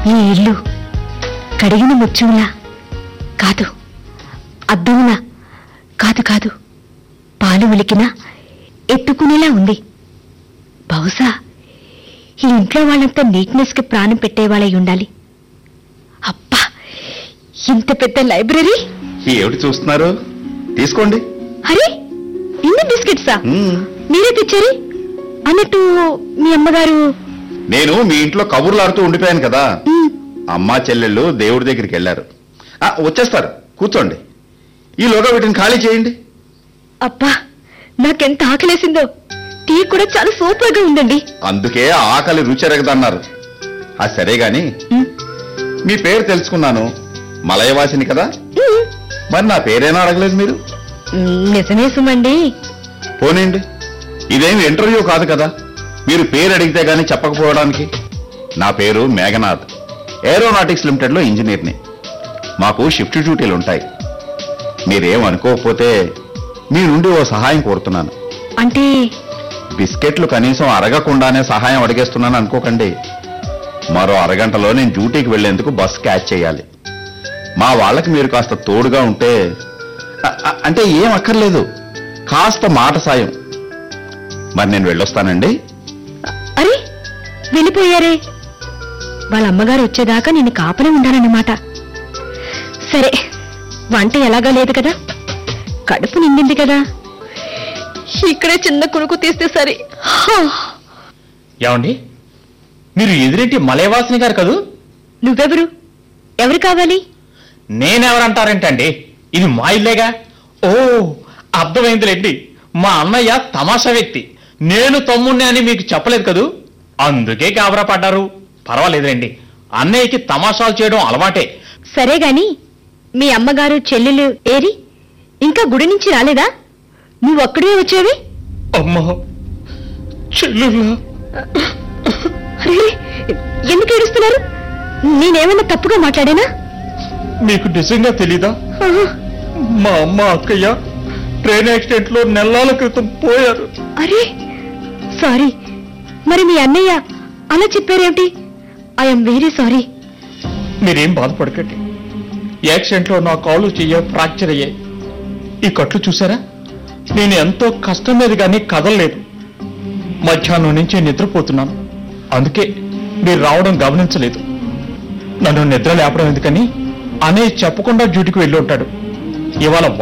ఈ ఇల్లు కడిగిన ముత్యంలా కాదు అద్దంలా కాదు కాదు పాలు ఉలికినా ఎత్తుకునేలా ఉంది బహుశా ఈ ఇంట్లో వాళ్ళంతా నీట్నెస్ కి ప్రాణం పెట్టేవాళ్ళై ఉండాలి అబ్బా ఇంత పెద్ద లైబ్రరీ ఏమిటి చూస్తున్నారు తీసుకోండి అరే ఇన్ని బిస్కెట్సా మ్మ్. మీరే తెచ్చారు అన్నట్టు మీ అమ్మగారు నేను మీ ఇంట్లో కబుర్లాడుతూ ఉండిపోయాను కదా మ్, అమ్మా చెల్లెళ్ళు దేవుడి దగ్గరికి వెళ్ళారు ఆ, వచ్చేస్తారు కూర్చోండి ఈలోగా వీటిని ఖాళీ చేయండి అబ్బా నాకెంత ఆకలేసిందో టీ కూడా చాలా సూపర్ గా ఉందండి అందుకే ఆకలి రుచెరగదన్నారు ఆ సరే గాని మ్, మీ పేరు తెలుసుకున్నాను మలయవాసిని కదా మ్, మరి నా పేరేనా అడగలేదు మీరు నిజమే సుమండి పోనీండి ఇదేం ఇంటర్వ్యూ కాదు కదా మీరు పేరు అడిగితే గానీ చెప్పకపోవడానికి నా పేరు మేఘనాథ్ ఏరోనాటిక్స్ లిమిటెడ్లో ఇంజనీర్ని మాకు షిఫ్ట్ డ్యూటీలు ఉంటాయి మీరేం అనుకోకపోతే మీ నుండి ఓ సహాయం కోరుతున్నాను అంటే బిస్కెట్లు కనీసం అరగకుండానే సహాయం అడిగేస్తున్నాను అనుకోకండి మరో అరగంటలో నేను డ్యూటీకి వెళ్లేందుకు బస్ క్యాచ్ చేయాలి మా వాళ్ళకి మీరు కాస్త తోడుగా ఉంటే అ- అ- అంటే ఏం అక్కర్లేదు కాస్త మాట సాయం మరి నేను వెళ్ళొస్తానండి అరే వెళ్ళిపోయారే వాళ్ళ అమ్మగారు వచ్చేదాకా నిన్ను కాపనే ఉండాలన్నమాట సరే వంట ఎలాగా లేదు కదా కడుపు నిండింది కదా ఇక్కడే చిన్న కునుకు తీస్తే సరే హా! ఏమండి మీరు ఎదురింటి మలయవాసిని గారు కదూ నువ్వెవరు ఎవరు కావాలి నేనెవరంటారేంటండి ఇది మా ఇల్లేగా ఓ అర్థమైందిలేండి మా అన్నయ్య తమాషా వ్యక్తి నేను తమ్ముణ్ణి అని మీకు చెప్పలేదు కదూ అందుకే గాబరా పడ్డారు పర్వాలేదులేండి అన్నయ్యకి తమాషాలు చేయడం అలవాటే సరే గాని మీ అమ్మగారు చెల్లెలు ఏరి ఇంకా గుడి నుంచి రాలేదా నువ్వు ఒక్కడే వచ్చేవి అమ్మా చెల్లులా అరే ఎందుకు ఏడుస్తున్నారు నేనేమన్నా తప్పుగా మాట్లాడానా మీకు నిజంగా తెలీదా ఆహా. మా అమ్మ అక్కయ్య ట్రైన్ యాక్సిడెంట్ లో నెలల క్రితం పోయారు అరే సారీ మరి మీ అన్నయ్య అలా చెప్పారేమిటి ఐఎమ్ వెరీ సారీ మీరేం బాధపడకండి యాక్సిడెంట్ లో నా కాళ్ళు చెయ్య ఫ్రాక్చర్ అయ్యాయి ఈ కట్లు చూసారా నేను ఎంతో కష్టం మీద కానీ కదలలేదు మధ్యాహ్నం నుంచి నిద్రపోతున్నాను అందుకే మీరు రావడం గమనించలేదు నన్ను నిద్ర లేపడం ఎందుకని అనే చెప్పకుండా డ్యూటీకి వెళ్ళి ఉంటాడు ఇవాళ